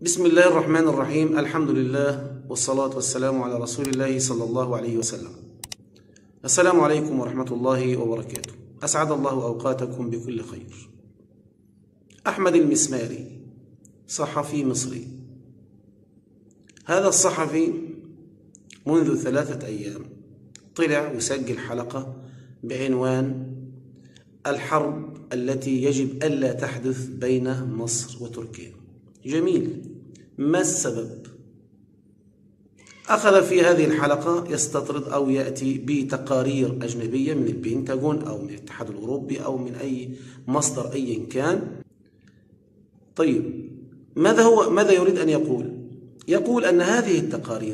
بسم الله الرحمن الرحيم الحمد لله والصلاة والسلام على رسول الله صلى الله عليه وسلم السلام عليكم ورحمة الله وبركاته أسعد الله أوقاتكم بكل خير أحمد المسماري صحفي مصري هذا الصحفي منذ ثلاثة أيام طلع وسجل حلقة بعنوان الحرب التي يجب ألا تحدث بين مصر وتركيا جميل ما السبب أخذ في هذه الحلقة يستطرد أو يأتي بتقارير أجنبية من البنتاغون أو من الاتحاد الأوروبي أو من أي مصدر أيا كان طيب ماذا هو ماذا يريد أن يقول يقول أن هذه التقارير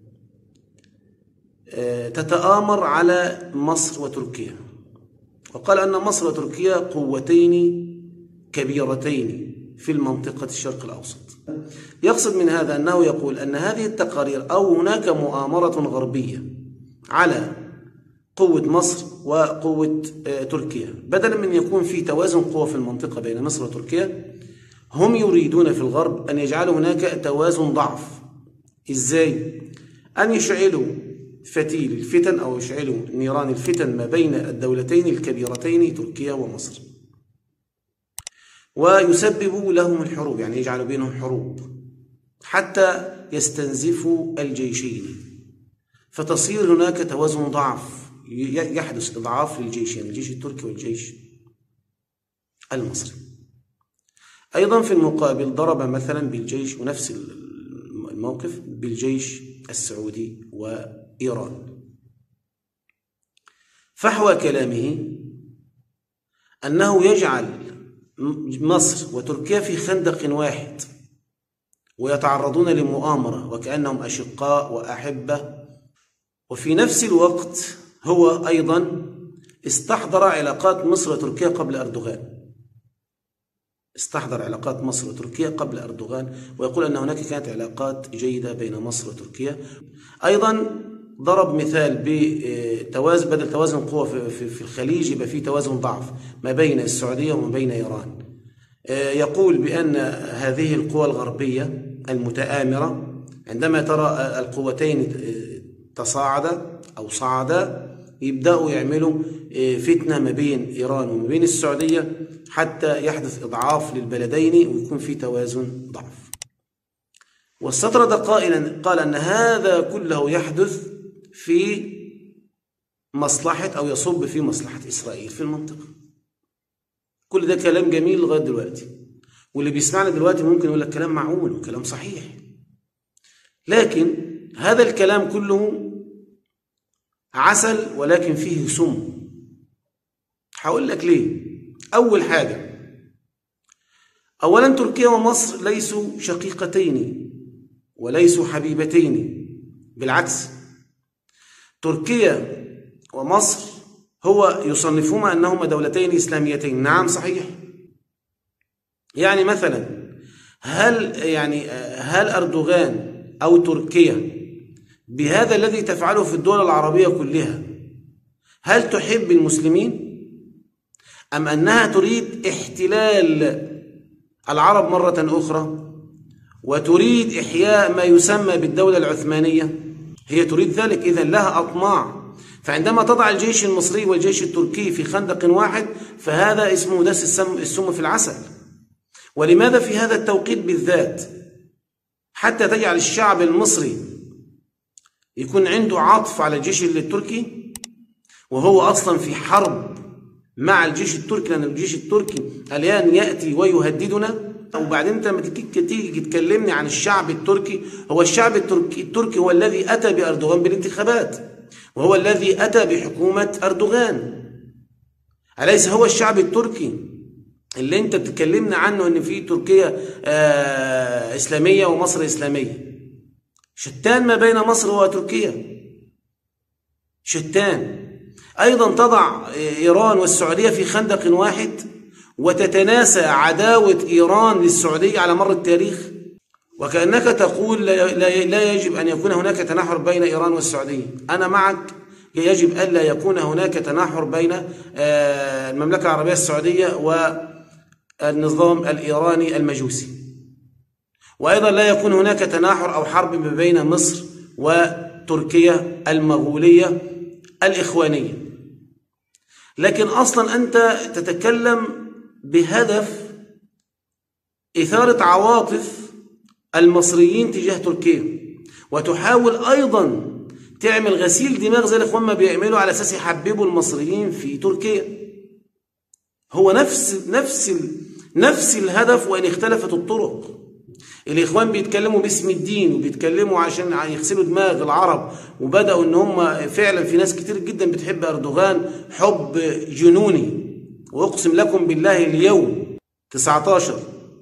تتآمر على مصر وتركيا وقال أن مصر وتركيا قوتين كبيرتين في المنطقة الشرق الأوسط يقصد من هذا أنه يقول أن هذه التقارير أو هناك مؤامرة غربية على قوة مصر وقوة تركيا بدلا من يكون في توازن قوة في المنطقة بين مصر وتركيا هم يريدون في الغرب أن يجعلوا هناك توازن ضعف إزاي؟ أن يشعلوا فتيل الفتن أو يشعلوا نيران الفتن ما بين الدولتين الكبيرتين تركيا ومصر ويسببوا لهم الحروب يعني يجعلوا بينهم حروب حتى يستنزفوا الجيشين فتصير هناك توازن ضعف يحدث إضعاف للجيشين الجيش التركي والجيش المصري أيضا في المقابل ضرب مثلا بالجيش ونفس الموقف بالجيش السعودي وإيران فحوى كلامه أنه يجعل مصر وتركيا في خندق واحد ويتعرضون لمؤامرة وكأنهم أشقاء وأحبة وفي نفس الوقت هو أيضا استحضر علاقات مصر وتركيا قبل أردوغان استحضر علاقات مصر وتركيا قبل أردوغان ويقول أن هناك كانت علاقات جيدة بين مصر وتركيا أيضا ضرب مثال بتوازن بدل توازن قوة في الخليج يبقى في توازن ضعف ما بين السعودية وما بين إيران يقول بأن هذه القوى الغربية المتآمرة عندما ترى القوتين تصاعدا أو صعدا يبدأوا يعملوا فتنة ما بين إيران وما بين السعودية حتى يحدث إضعاف للبلدين ويكون في توازن ضعف واستطرد قائلا قال أن هذا كله يحدث في مصلحة أو يصب في مصلحة إسرائيل في المنطقة كل ده كلام جميل لغاية دلوقتي واللي بيسمعنا دلوقتي ممكن يقول لك كلام معقول وكلام صحيح لكن هذا الكلام كله عسل ولكن فيه سم هقول لك ليه أول حاجة أولا تركيا ومصر ليسوا شقيقتين وليسوا حبيبتين بالعكس تركيا ومصر هو يصنفهما أنهما دولتين إسلاميتين نعم صحيح يعني مثلا هل يعني هل أردوغان أو تركيا بهذا الذي تفعله في الدول العربية كلها هل تحب المسلمين أم أنها تريد احتلال العرب مرة أخرى وتريد إحياء ما يسمى بالدولة العثمانية هي تريد ذلك إذا لها أطماع فعندما تضع الجيش المصري والجيش التركي في خندق واحد فهذا اسمه دس السم, السم في العسل ولماذا في هذا التوقيت بالذات حتى تجعل الشعب المصري يكون عنده عطف على الجيش التركي وهو أصلا في حرب مع الجيش التركي لأن الجيش التركي الآن يأتي ويهددنا وبعدين انت لما تيجي تكلمني عن الشعب التركي هو الشعب التركي التركي هو الذي اتى باردوغان بالانتخابات وهو الذي اتى بحكومه اردوغان اليس هو الشعب التركي اللي انت بتكلمنا عنه ان في تركيا آه اسلاميه ومصر اسلاميه شتان ما بين مصر وتركيا شتان ايضا تضع ايران والسعوديه في خندق واحد وتتناسى عداوة إيران للسعودية على مر التاريخ وكأنك تقول لا يجب أن يكون هناك تناحر بين إيران والسعودية أنا معك يجب ألا يكون هناك تناحر بين المملكة العربية السعودية والنظام الإيراني المجوسي وأيضا لا يكون هناك تناحر أو حرب ما بين مصر وتركيا المغولية الإخوانية لكن أصلا أنت تتكلم بهدف إثارة عواطف المصريين تجاه تركيا وتحاول أيضا تعمل غسيل دماغ زي الإخوان ما بيعملوا على أساس يحببوا المصريين في تركيا هو نفس نفس نفس الهدف وإن اختلفت الطرق الإخوان بيتكلموا باسم الدين وبيتكلموا عشان يغسلوا دماغ العرب وبدأوا إن هم فعلا في ناس كتير جدا بتحب أردوغان حب جنوني وأقسم لكم بالله اليوم 19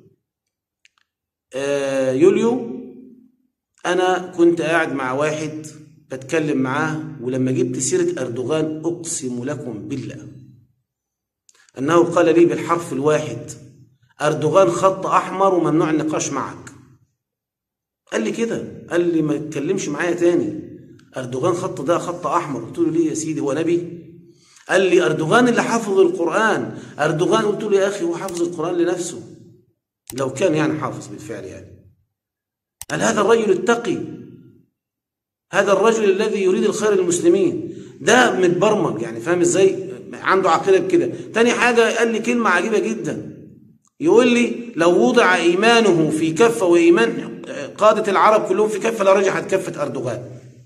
يوليو أنا كنت قاعد مع واحد بتكلم معاه ولما جبت سيرة أردوغان أقسم لكم بالله أنه قال لي بالحرف الواحد أردوغان خط أحمر وممنوع النقاش معك قال لي كده قال لي ما تتكلمش معايا تاني أردوغان خط ده خط أحمر قلت له ليه يا سيدي هو نبي قال لي أردوغان اللي حافظ القرآن أردوغان قلت له يا أخي هو حافظ القرآن لنفسه لو كان يعني حافظ بالفعل يعني قال هذا الرجل التقي هذا الرجل الذي يريد الخير للمسلمين ده متبرمج يعني فاهم ازاي عنده عقيده بكده تاني حاجه قال لي كلمه عجيبه جدا يقول لي لو وضع ايمانه في كفه وايمان قاده العرب كلهم في كفه لرجحت كفه اردوغان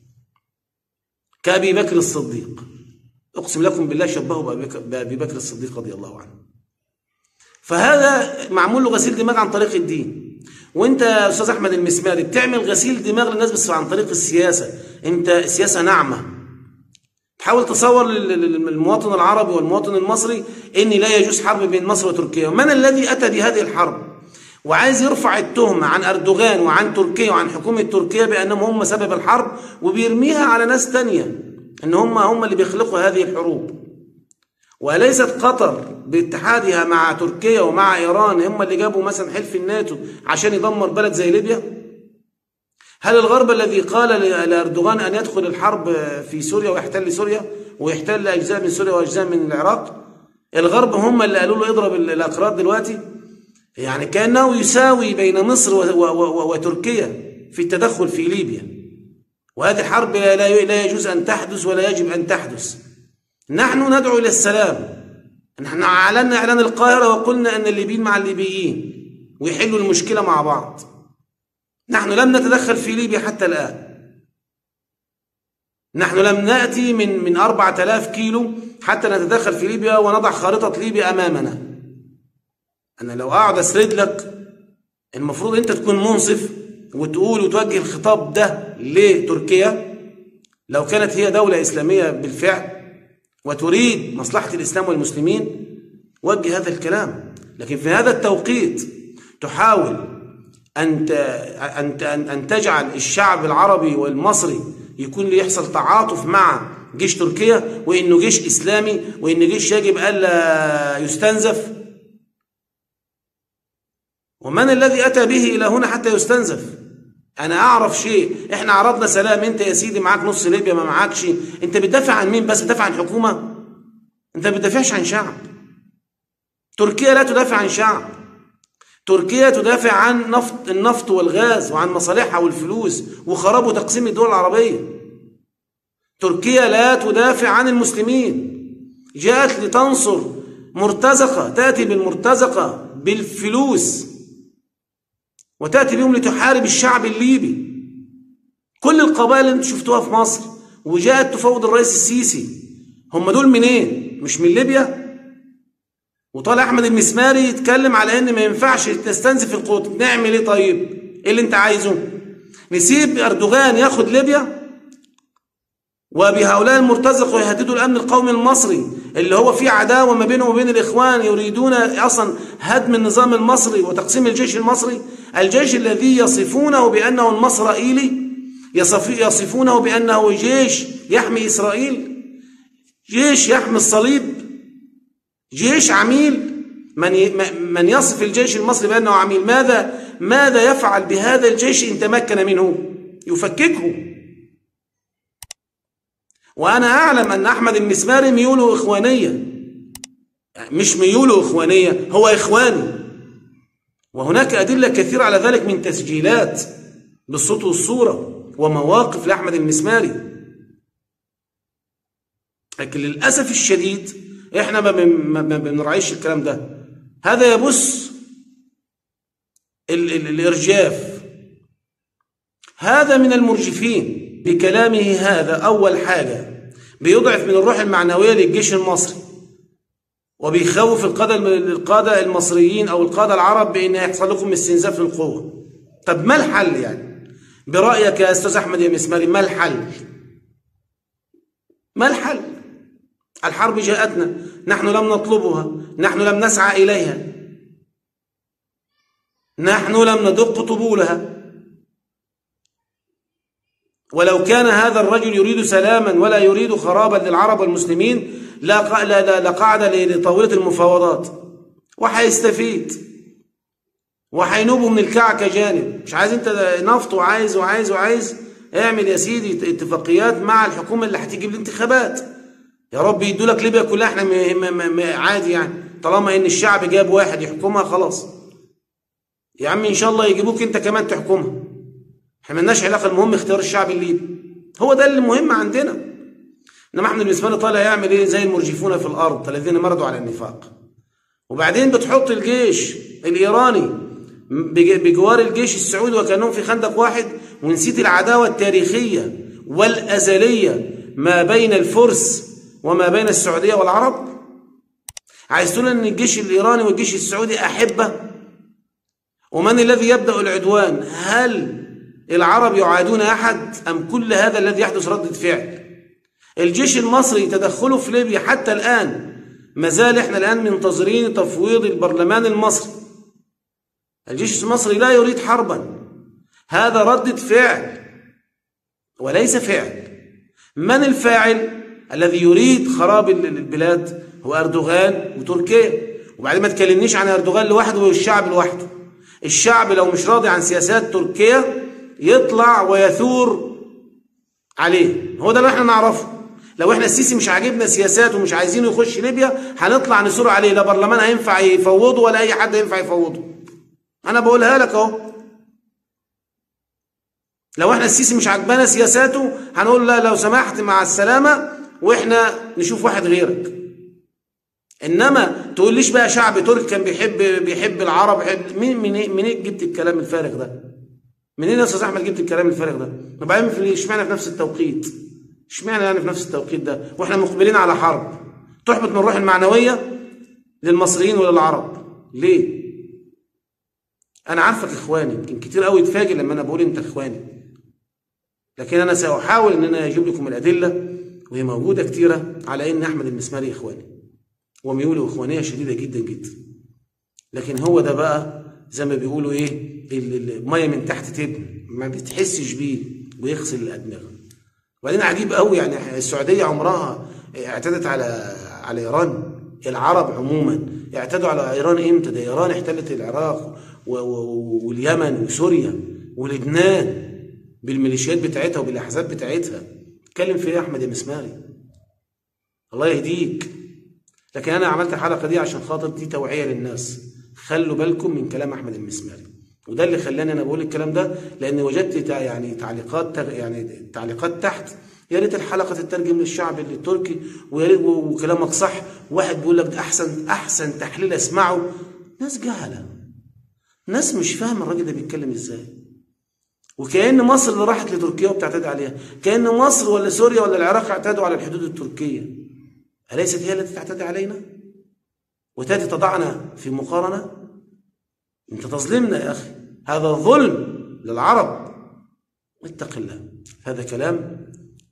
كابي بكر الصديق اقسم لكم بالله شبهه بابي بكر الصديق رضي الله عنه فهذا معمول له غسيل دماغ عن طريق الدين وانت يا استاذ احمد المسماري بتعمل غسيل دماغ للناس بس عن طريق السياسه انت سياسه ناعمه تحاول تصور للمواطن العربي والمواطن المصري ان لا يجوز حرب بين مصر وتركيا من الذي اتى بهذه الحرب وعايز يرفع التهمة عن أردوغان وعن تركيا وعن حكومة تركيا بأنهم هم سبب الحرب وبيرميها على ناس تانية إن هم هم اللي بيخلقوا هذه الحروب وليست قطر باتحادها مع تركيا ومع إيران هم اللي جابوا مثلا حلف الناتو عشان يدمر بلد زي ليبيا هل الغرب الذي قال لأردوغان أن يدخل الحرب في سوريا ويحتل سوريا ويحتل أجزاء من سوريا وأجزاء من العراق الغرب هم اللي قالوا له اضرب الأكراد دلوقتي يعني كأنه يساوي بين مصر وتركيا في التدخل في ليبيا وهذه حرب لا يجوز أن تحدث ولا يجب أن تحدث نحن ندعو إلى السلام نحن أعلنا إعلان القاهرة وقلنا أن الليبيين مع الليبيين ويحلوا المشكلة مع بعض نحن لم نتدخل في ليبيا حتى الآن نحن لم نأتي من من أربعة آلاف كيلو حتى نتدخل في ليبيا ونضع خارطة ليبيا أمامنا أنا لو أقعد أسرد لك المفروض أنت تكون منصف وتقول وتوجه الخطاب ده لتركيا لو كانت هي دولة إسلامية بالفعل وتريد مصلحة الإسلام والمسلمين وجه هذا الكلام لكن في هذا التوقيت تحاول أن أن أن تجعل الشعب العربي والمصري يكون ليحصل تعاطف مع جيش تركيا وإنه جيش إسلامي وإن جيش يجب ألا يستنزف ومن الذي أتى به إلى هنا حتى يستنزف أنا أعرف شيء إحنا عرضنا سلام أنت يا سيدي معاك نص ليبيا ما معاكش أنت بتدافع عن مين بس بتدافع عن حكومة أنت ما بتدافعش عن شعب تركيا لا تدافع عن شعب تركيا تدافع عن نفط النفط والغاز وعن مصالحها والفلوس وخراب وتقسيم الدول العربية تركيا لا تدافع عن المسلمين جاءت لتنصر مرتزقة تأتي بالمرتزقة بالفلوس وتأتي بهم لتحارب الشعب الليبي كل القبائل اللي انتم شفتوها في مصر وجاءت تفاوض الرئيس السيسي هم دول منين مش من ليبيا وطالع احمد المسماري يتكلم على ان ما ينفعش تستنزف القوت نعمل ايه طيب ايه اللي انت عايزه نسيب اردوغان ياخد ليبيا وبهؤلاء المرتزقة يهددوا الامن القومي المصري اللي هو فيه عداوه ما بينه وبين الاخوان يريدون اصلا هدم النظام المصري وتقسيم الجيش المصري الجيش الذي يصفونه بانه المصرائيلي يصفونه بانه جيش يحمي اسرائيل جيش يحمي الصليب جيش عميل من من يصف الجيش المصري بانه عميل ماذا ماذا يفعل بهذا الجيش ان تمكن منه يفككه وانا اعلم ان احمد المسماري ميوله اخوانيه مش ميوله اخوانيه هو اخواني وهناك أدلة كثيرة على ذلك من تسجيلات بالصوت والصورة ومواقف لأحمد المسماري لكن للأسف الشديد إحنا ما بنراعيش الكلام ده هذا يبث ال ال الإرجاف هذا من المرجفين بكلامه هذا أول حاجة بيضعف من الروح المعنوية للجيش المصري وبيخوف القادة القادة المصريين أو القادة العرب بأن يحصل لكم استنزاف للقوة طب ما الحل يعني برأيك يا أستاذ أحمد يا مسماري ما الحل ما الحل الحرب جاءتنا نحن لم نطلبها نحن لم نسعى إليها نحن لم ندق طبولها ولو كان هذا الرجل يريد سلاما ولا يريد خرابا للعرب والمسلمين لقعد لطاولة المفاوضات وحيستفيد وحينوبه من الكعكة جانب مش عايز انت نفط وعايز وعايز وعايز اعمل يا سيدي اتفاقيات مع الحكومة اللي هتيجي بالانتخابات يا رب يدوا لك ليبيا كلها احنا عادي يعني طالما ان الشعب جاب واحد يحكمها خلاص يا عم ان شاء الله يجيبوك انت كمان تحكمها احنا مالناش علاقه المهم اختيار الشعب الليبي هو ده اللي مهم عندنا انما احمد بن طالع يعمل ايه زي المرجفون في الارض الذين مرضوا على النفاق وبعدين بتحط الجيش الايراني بجوار الجيش السعودي وكانهم في خندق واحد ونسيت العداوه التاريخيه والازليه ما بين الفرس وما بين السعوديه والعرب عايز تقول ان الجيش الايراني والجيش السعودي احبه ومن الذي يبدا العدوان هل العرب يعادون أحد أم كل هذا الذي يحدث ردة فعل الجيش المصري تدخله في ليبيا حتى الآن ما زال احنا الآن منتظرين تفويض البرلمان المصري الجيش المصري لا يريد حربا هذا ردة فعل وليس فعل من الفاعل الذي يريد خراب البلاد هو أردوغان وتركيا وبعدين ما تكلمنيش عن أردوغان لوحده والشعب لوحده الشعب لو مش راضي عن سياسات تركيا يطلع ويثور عليه هو ده اللي احنا نعرفه لو احنا السيسي مش عاجبنا سياساته ومش عايزينه يخش ليبيا هنطلع نثور عليه لا برلمان هينفع يفوضه ولا اي حد ينفع يفوضه انا بقولها لك اهو لو احنا السيسي مش عاجبانا سياساته هنقول لا لو سمحت مع السلامه واحنا نشوف واحد غيرك انما تقوليش بقى شعب تركي كان بيحب بيحب العرب بيحب مين منين منين جبت الكلام الفارغ ده منين يا استاذ احمد جبت الكلام الفارغ ده؟ وبعدين في اشمعنى في نفس التوقيت؟ اشمعنى يعني في نفس التوقيت ده؟ واحنا مقبلين على حرب تحبط من الروح المعنويه للمصريين وللعرب ليه؟ انا عارفك اخواني يمكن كتير قوي يتفاجئ لما انا بقول انت اخواني لكن انا ساحاول ان انا اجيب لكم الادله وهي موجوده كتيره على ان احمد المسماري اخواني وميوله اخوانيه شديده جدا جدا لكن هو ده بقى زي ما بيقولوا ايه الميه من تحت تبن ما بتحسش بيه ويغسل الادمغه وبعدين عجيب قوي يعني السعوديه عمرها اعتدت على على ايران العرب عموما اعتدوا على ايران امتى ده ايران احتلت العراق واليمن وسوريا ولبنان بالميليشيات بتاعتها وبالاحزاب بتاعتها اتكلم في ايه يا احمد يا مسماري الله يهديك لكن انا عملت الحلقه دي عشان خاطر دي توعيه للناس خلوا بالكم من كلام احمد المسماري وده اللي خلاني انا بقول الكلام ده لان وجدت يعني تعليقات يعني تعليقات تحت يا ريت الحلقه تترجم للشعب التركي ويا ريت وكلامك صح واحد بيقول لك ده احسن احسن تحليل اسمعه ناس جهله ناس مش فاهمه الراجل ده بيتكلم ازاي وكأن مصر اللي راحت لتركيا وبتعتدي عليها كأن مصر ولا سوريا ولا العراق اعتدوا على الحدود التركية أليست هي التي تعتدي علينا وتأتي تضعنا في مقارنة أنت تظلمنا يا أخي هذا ظلم للعرب اتق الله هذا كلام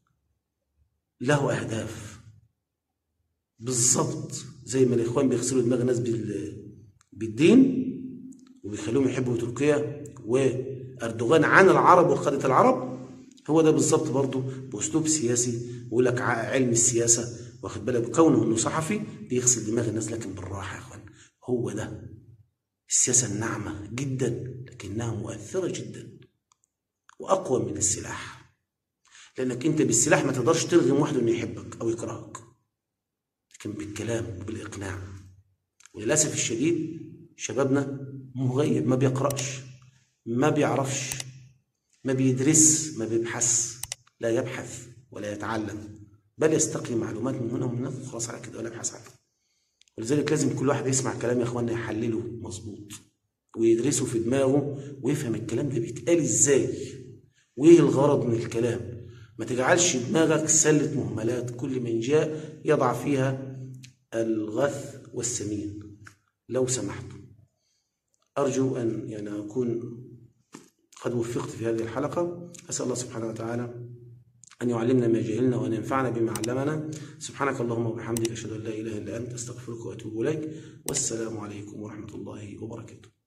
له أهداف بالضبط زي ما الإخوان بيغسلوا دماغ الناس بالدين وبيخلوهم يحبوا تركيا وأردوغان عن العرب وقادة العرب هو ده بالظبط برضه بأسلوب سياسي يقول لك علم السياسة واخد بالك كونه انه صحفي بيغسل دماغ الناس لكن بالراحه يا اخوان هو ده السياسه الناعمه جدا لكنها مؤثره جدا واقوى من السلاح لانك انت بالسلاح ما تقدرش ترغم واحد انه يحبك او يكرهك لكن بالكلام وبالاقناع وللاسف الشديد شبابنا مغيب ما بيقرأش ما بيعرفش ما بيدرس ما بيبحث لا يبحث ولا يتعلم بل يستقي معلومات من هنا ومن هنا خلاص على كده ولا يبحث عنها ولذلك لازم كل واحد يسمع كلام يا اخوانا يحلله مظبوط ويدرسه في دماغه ويفهم الكلام ده بيتقال ازاي وايه الغرض من الكلام ما تجعلش دماغك سلة مهملات كل من جاء يضع فيها الغث والسمين لو سمحتم أرجو أن يعني أكون قد وفقت في هذه الحلقة أسأل الله سبحانه وتعالى أن يعلمنا ما جهلنا وأن ينفعنا بما علمنا سبحانك اللهم وبحمدك أشهد أن لا إله إلا أنت أستغفرك وأتوب إليك والسلام عليكم ورحمة الله وبركاته